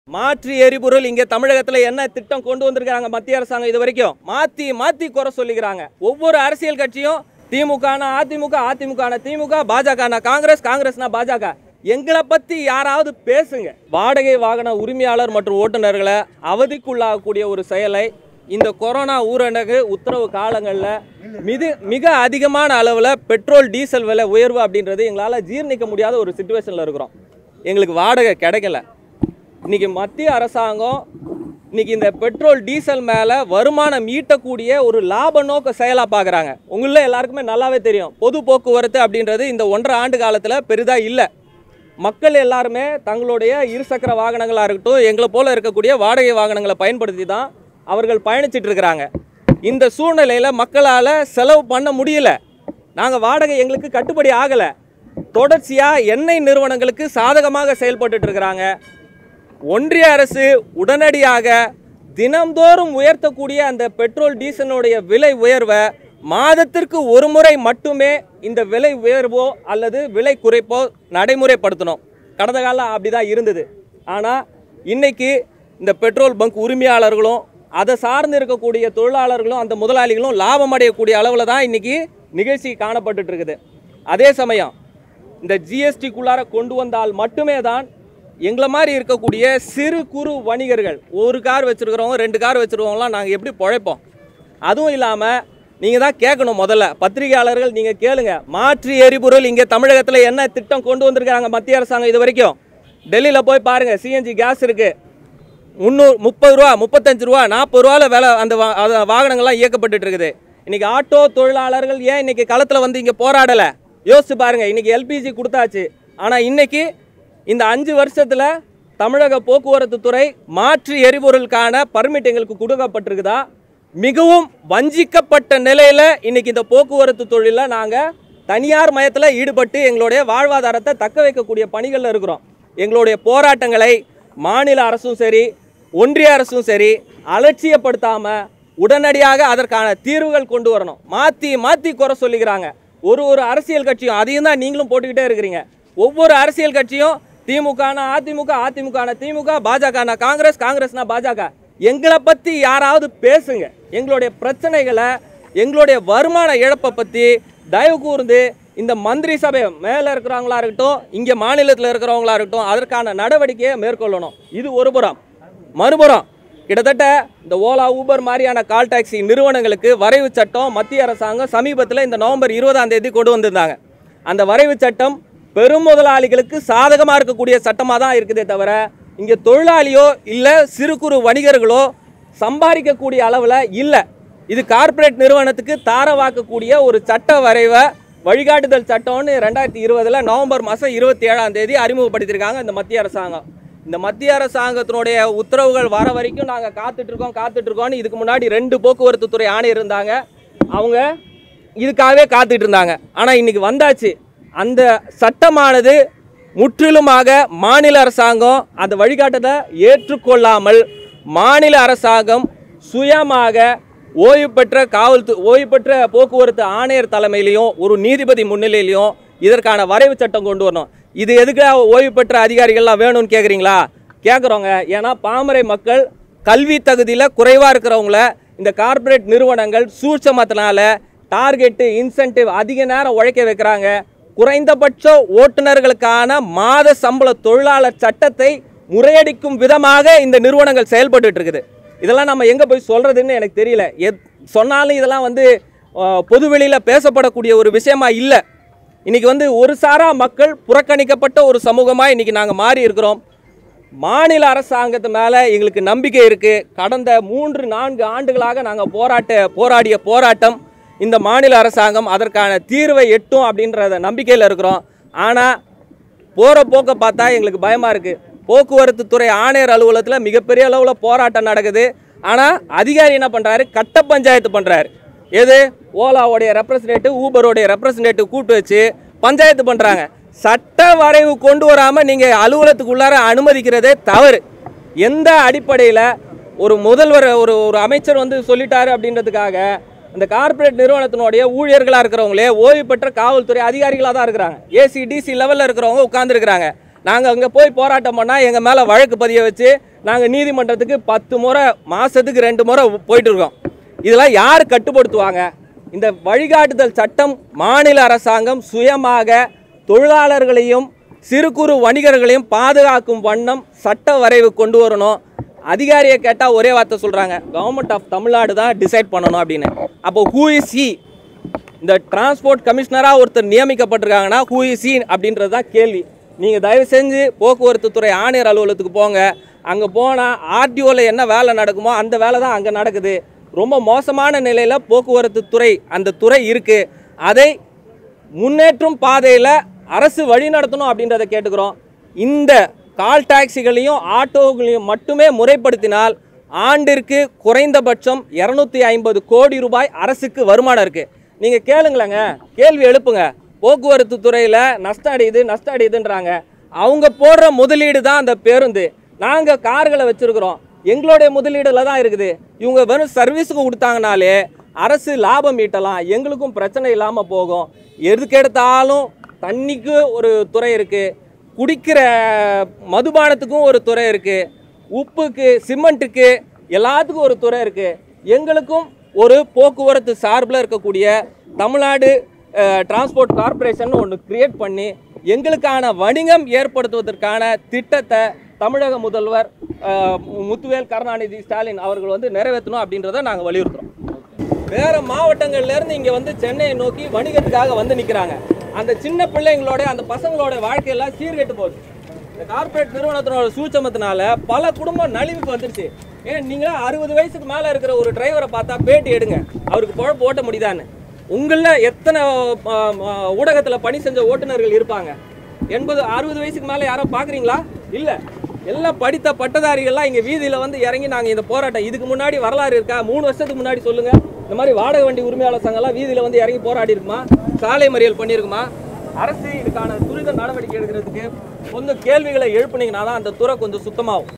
மாற்று எரிபொருள் இங்கே தமிழகத்தில் என்ன திட்டம் கொண்டு வந்திருக்காங்க மத்திய அரசாங்கம் இது வரைக்கும் மாற்றி மாற்றி குறை சொல்லிக்கிறாங்க ஒவ்வொரு அரசியல் கட்சியும் திமுகனா அதிமுக அதிமுகனா திமுக பாஜகனா காங்கிரஸ் காங்கிரஸ்னா பாஜக எங்களை பற்றி யாராவது பேசுங்க வாடகை வாகன உரிமையாளர் மற்றும் ஓட்டுநர்களை அவதிக்குள்ளாகக்கூடிய ஒரு செயலை இந்த கொரோனா ஊரடங்கு உத்தரவு காலங்களில் மிது மிக அதிகமான அளவில் பெட்ரோல் டீசல் விலை உயர்வு அப்படின்றது எங்களால் ஜீர்ணிக்க முடியாத ஒரு சுச்சுவேஷனில் இருக்கிறோம் எங்களுக்கு வாடகை கிடைக்கல இன்னைக்கு மத்திய அரசாங்கம் இன்னைக்கு இந்த பெட்ரோல் டீசல் மேலே வருமானம் ஈட்டக்கூடிய ஒரு லாப நோக்க செயலாக பார்க்குறாங்க உங்களில் எல்லாருக்குமே நல்லாவே தெரியும் பொது போக்குவரத்து அப்படின்றது இந்த ஒன்றரை ஆண்டு காலத்தில் பெரிதாக இல்லை மக்கள் எல்லாருமே தங்களுடைய இருசக்கர வாகனங்களாக இருக்கட்டும் எங்களை போல இருக்கக்கூடிய வாடகை வாகனங்களை பயன்படுத்தி தான் அவர்கள் பயணிச்சிட்டு இருக்கிறாங்க இந்த சூழ்நிலையில் மக்களால் செலவு பண்ண முடியல நாங்கள் வாடகை எங்களுக்கு கட்டுப்படி ஆகலை தொடர்ச்சியாக எண்ணெய் நிறுவனங்களுக்கு சாதகமாக செயல்பட்டுட்டு இருக்கிறாங்க ஒன்றிய அரசு உடனடியாக தினம்தோறும் உயர்த்தக்கூடிய அந்த பெட்ரோல் டீசலுடைய விலை உயர்வை மாதத்திற்கு ஒரு முறை மட்டுமே இந்த விலை உயர்வோ அல்லது விலை குறைப்போ நடைமுறைப்படுத்தணும் கடந்த காலம் அப்படிதான் இருந்தது ஆனால் இன்னைக்கு இந்த பெட்ரோல் பங்க் உரிமையாளர்களும் அதை சார்ந்து இருக்கக்கூடிய தொழிலாளர்களும் அந்த முதலாளிகளும் லாபம் அடையக்கூடிய அளவில் தான் இன்னைக்கு நிகழ்ச்சி காணப்பட்டுட்டு இருக்குது அதே சமயம் இந்த ஜிஎஸ்டிக்குள்ளார கொண்டு வந்தால் மட்டுமே தான் எங்களை மாதிரி இருக்கக்கூடிய சிறு குறு வணிகர்கள் ஒரு கார் வச்சுருக்கிறவங்க ரெண்டு கார் வச்சுருக்கவங்களாம் நாங்கள் எப்படி பிழைப்போம் அதுவும் இல்லாமல் நீங்கள் தான் கேட்கணும் முதல்ல பத்திரிகையாளர்கள் நீங்கள் கேளுங்க மாற்று எரிபொருள் இங்கே தமிழகத்தில் என்ன திட்டம் கொண்டு வந்திருக்காங்க மத்திய அரசாங்கம் இது வரைக்கும் டெல்லியில் போய் பாருங்கள் சிஎன்ஜி கேஸ் இருக்குது முந்நூறு முப்பது ரூபா முப்பத்தஞ்சு ரூபா நாற்பது ரூபாவில் வேலை அந்த வா- அது வாகனங்கள்லாம் இயக்கப்பட்டுட்டு இருக்குது இன்னைக்கு ஆட்டோ தொழிலாளர்கள் ஏன் இன்னைக்கு களத்தில் வந்து இங்கே போராடலை யோசிச்சு பாருங்க இன்னைக்கு எல்பிஜி கொடுத்தாச்சு ஆனால் இன்னைக்கு இந்த அஞ்சு வருஷத்தில் தமிழக போக்குவரத்து துறை மாற்று எரிபொருளுக்கான பர்மிட் எங்களுக்கு கொடுக்கப்பட்டிருக்குதா மிகவும் வஞ்சிக்கப்பட்ட நிலையில் இன்னைக்கு இந்த போக்குவரத்து தொழிலில் நாங்கள் தனியார் மயத்தில் ஈடுபட்டு எங்களுடைய வாழ்வாதாரத்தை தக்க வைக்கக்கூடிய பணிகளில் இருக்கிறோம் எங்களுடைய போராட்டங்களை மாநில அரசும் சரி ஒன்றிய அரசும் சரி அலட்சியப்படுத்தாம உடனடியாக அதற்கான தீர்வுகள் கொண்டு வரணும் மாற்றி மாற்றி குறை சொல்லிக்கிறாங்க ஒரு ஒரு அரசியல் கட்சியும் அதையும் தான் நீங்களும் போட்டுக்கிட்டே இருக்கிறீங்க ஒவ்வொரு அரசியல் கட்சியும் திமுகனா அதிமுக அதிமுகனா திமுக பாஜகனா காங்கிரஸ் காங்கிரஸ்னா பாஜக எங்களை பற்றி யாராவது பேசுங்க எங்களுடைய பிரச்சனைகளை எங்களுடைய வருமான இழப்பை பற்றி தயவு கூர்ந்து இந்த மந்திரி சபை மேலே இருக்கிறவங்களா இருக்கட்டும் இங்கே மாநிலத்தில் இருக்கிறவங்களா இருக்கட்டும் அதற்கான நடவடிக்கையை மேற்கொள்ளணும் இது ஒரு புறம் மறுபுறம் கிட்டத்தட்ட இந்த ஓலா ஊபர் மாதிரியான கால் டாக்ஸி நிறுவனங்களுக்கு வரைவு சட்டம் மத்திய அரசாங்கம் சமீபத்தில் இந்த நவம்பர் இருபதாம் தேதி கொண்டு வந்திருந்தாங்க அந்த வரைவு சட்டம் பெரும் முதலாளிகளுக்கு சாதகமாக இருக்கக்கூடிய சட்டமாக தான் இருக்குதே தவிர இங்கே தொழிலாளியோ இல்லை சிறு குறு வணிகர்களோ சம்பாதிக்கக்கூடிய அளவில் இல்லை இது கார்ப்பரேட் நிறுவனத்துக்கு தாரவாக்கக்கூடிய ஒரு சட்ட வரைவை வழிகாட்டுதல் சட்டம்னு ரெண்டாயிரத்தி இருபதில் நவம்பர் மாதம் இருபத்தி ஏழாம் தேதி அறிமுகப்படுத்தியிருக்காங்க இந்த மத்திய அரசாங்கம் இந்த மத்திய அரசாங்கத்தினுடைய உத்தரவுகள் வர வரைக்கும் நாங்கள் காத்துட்ருக்கோம் காத்துட்ருக்கோம்னு இதுக்கு முன்னாடி ரெண்டு போக்குவரத்து துறை ஆணையர் இருந்தாங்க அவங்க இதுக்காகவே காத்துட்டு இருந்தாங்க ஆனால் இன்னைக்கு வந்தாச்சு அந்த சட்டமானது முற்றிலுமாக மாநில அரசாங்கம் அந்த வழிகாட்டத்தை ஏற்றுக்கொள்ளாமல் மாநில அரசாங்கம் சுயமாக ஓய்வு பெற்ற காவல்து ஓய்வு பெற்ற போக்குவரத்து ஆணையர் தலைமையிலையும் ஒரு நீதிபதி முன்னிலையிலையும் இதற்கான வரைவு சட்டம் கொண்டு வரணும் இது எதுக்கு ஓய்வு பெற்ற அதிகாரிகள்லாம் வேணும்னு கேட்குறீங்களா கேட்குறோங்க ஏன்னா பாமரை மக்கள் கல்வி தகுதியில் குறைவாக இருக்கிறவங்கள இந்த கார்ப்பரேட் நிறுவனங்கள் சூட்சமத்தினால டார்கெட்டு இன்சென்டிவ் அதிக நேரம் உழைக்க வைக்கிறாங்க குறைந்தபட்ச ஓட்டுநர்களுக்கான மாத சம்பள தொழிலாளர் சட்டத்தை முறையடிக்கும் விதமாக இந்த நிறுவனங்கள் செயல்பட்டுட்டு இருக்குது இதெல்லாம் நம்ம எங்கே போய் சொல்கிறதுன்னு எனக்கு தெரியல எத் சொன்னாலும் இதெல்லாம் வந்து அஹ், பொதுவெளியில் பேசப்படக்கூடிய ஒரு விஷயமா இல்லை இன்னைக்கு வந்து ஒரு சாரா மக்கள் புறக்கணிக்கப்பட்ட ஒரு சமூகமாக இன்னைக்கு நாங்கள் மாறி இருக்கிறோம் மாநில அரசாங்கத்து மேலே எங்களுக்கு நம்பிக்கை இருக்குது கடந்த மூன்று நான்கு ஆண்டுகளாக நாங்கள் போராட்ட போராடிய போராட்டம் இந்த மாநில அரசாங்கம் அதற்கான தீர்வை எட்டும் அப்படின்றத நம்பிக்கையில் இருக்கிறோம் ஆனால் போகிற போக்க பார்த்தா எங்களுக்கு பயமாக இருக்குது போக்குவரத்து துறை ஆணையர் அலுவலகத்தில் மிகப்பெரிய அளவில் போராட்டம் நடக்குது ஆனால் அதிகாரி என்ன பண்ணுறாரு கட்ட பஞ்சாயத்து பண்ணுறாரு எது ஓலாவுடைய ரெப்ரசன்டேட்டிவ் ஊபருடைய ரெப்ரசன்டேட்டிவ் கூட்டு வச்சு பஞ்சாயத்து பண்ணுறாங்க சட்ட வரைவு கொண்டு வராமல் நீங்கள் அலுவலகத்துக்குள்ளார அனுமதிக்கிறதே தவறு எந்த அடிப்படையில் ஒரு முதல்வர் ஒரு ஒரு அமைச்சர் வந்து சொல்லிட்டாரு அப்படின்றதுக்காக இந்த கார்ப்பரேட் நிறுவனத்தினுடைய ஊழியர்களாக இருக்கிறவங்களே ஓய்வு பெற்ற காவல்துறை அதிகாரிகளாக தான் இருக்கிறாங்க ஏசி டிசி லெவலில் இருக்கிறவங்க உட்காந்துருக்குறாங்க நாங்கள் அங்கே போய் போராட்டம் பண்ணால் எங்கள் மேலே வழக்கு பதிய வச்சு நாங்கள் நீதிமன்றத்துக்கு பத்து முறை மாதத்துக்கு ரெண்டு முறை போயிட்டு இருக்கோம் இதெல்லாம் யார் கட்டுப்படுத்துவாங்க இந்த வழிகாட்டுதல் சட்டம் மாநில அரசாங்கம் சுயமாக தொழிலாளர்களையும் சிறு குறு வணிகர்களையும் பாதுகாக்கும் வண்ணம் சட்ட வரைவு கொண்டு வரணும் அதிகாரியை கேட்டால் ஒரே வார்த்தை சொல்கிறாங்க கவர்மெண்ட் ஆஃப் தமிழ்நாடு தான் டிசைட் பண்ணணும் அப்படின்னு அப்போ ஹூ இஸ் ஹி இந்த டிரான்ஸ்போர்ட் கமிஷனராக ஒருத்தர் நியமிக்கப்பட்டிருக்காங்கன்னா ஹூ இஸ் ஹி அப்படின்றது தான் கேள்வி நீங்கள் தயவு செஞ்சு போக்குவரத்து துறை ஆணையர் அலுவலகத்துக்கு போங்க அங்கே போனால் ஆர்டிஓவில் என்ன வேலை நடக்குமோ அந்த வேலை தான் அங்கே நடக்குது ரொம்ப மோசமான நிலையில் போக்குவரத்து துறை அந்த துறை இருக்குது அதை முன்னேற்றும் பாதையில் அரசு வழி நடத்தணும் அப்படின்றத கேட்டுக்கிறோம் இந்த கால் டாக்ஸிகளையும் ஆட்டோகளையும் மட்டுமே முறைப்படுத்தினால் ஆண்டிற்கு குறைந்தபட்சம் இரநூத்தி ஐம்பது கோடி ரூபாய் அரசுக்கு வருமானம் இருக்குது நீங்கள் கேளுங்களேங்க கேள்வி எழுப்புங்க போக்குவரத்து துறையில் நஷ்டம் அடையுது நஷ்டம் அடையுதுன்றாங்க அவங்க போடுற முதலீடு தான் அந்த பேருந்து நாங்கள் கார்களை வச்சுருக்குறோம் எங்களுடைய முதலீடுல தான் இருக்குது இவங்க வெறும் சர்வீஸுக்கு கொடுத்தாங்கனாலே அரசு லாபம் ஈட்டலாம் எங்களுக்கும் பிரச்சனை இல்லாமல் போகும் எதுக்கெடுத்தாலும் தண்ணிக்கு ஒரு துறை இருக்குது குடிக்கிற மதுபானத்துக்கும் ஒரு துறை இருக்குது உப்புக்கு சிமெண்ட்டுக்கு எல்லாத்துக்கும் ஒரு துறை இருக்குது எங்களுக்கும் ஒரு போக்குவரத்து சார்பில் இருக்கக்கூடிய தமிழ்நாடு டிரான்ஸ்போர்ட் கார்ப்பரேஷன் ஒன்று கிரியேட் பண்ணி எங்களுக்கான வணிகம் ஏற்படுத்துவதற்கான திட்டத்தை தமிழக முதல்வர் அஹ், முத்துவேல் கருணாநிதி ஸ்டாலின் அவர்கள் வந்து நிறைவேற்றணும் அப்படின்றத நாங்கள் வலியுறுத்துறோம் வேற மாவட்டங்கள்ல இருந்து இங்க வந்து சென்னையை நோக்கி வணிகத்துக்காக வந்து நிக்கிறாங்க அந்த சின்ன பிள்ளைங்களோட அந்த பசங்களோட வாழ்க்கையெல்லாம் சீர்கெட்டு போகுது இந்த கார்ப்பரேட் நிறுவனத்தினோட சூட்சமத்தினால பல குடும்பம் நலிவுக்கு வந்துருச்சு ஏன் நீங்களா அறுபது வயசுக்கு மேல இருக்கிற ஒரு டிரைவரை பார்த்தா பேட்டி எடுங்க அவருக்கு பொழப்பு ஓட்ட முடியுதான்னு உங்களில் எத்தனை ஆ, ஆ, ஊடகத்துல பணி செஞ்ச ஓட்டுநர்கள் இருப்பாங்க எண்பது அறுபது வயசுக்கு மேலே யாரோ பார்க்குறீங்களா இல்லை எல்லாம் படித்த பட்டதாரிகள்லாம் இங்கே வீதியில் வந்து இறங்கி நாங்கள் இந்த போராட்டம் இதுக்கு முன்னாடி வரலாறு இருக்கா மூணு வருஷத்துக்கு முன்னாடி சொல்லுங்கள் இந்த மாதிரி வாடகை வண்டி உரிமையாளர் சங்கம்லாம் வீதியில் வந்து இறங்கி போராடி இருக்குமா சாலை மறியல் பண்ணியிருக்குமா அரசு இதுக்கான துரித நடவடிக்கை எடுக்கிறதுக்கு கொஞ்சம் கேள்விகளை எழுப்புனீங்கன்னா தான் அந்த துறை கொஞ்சம் சுத்தமாகும்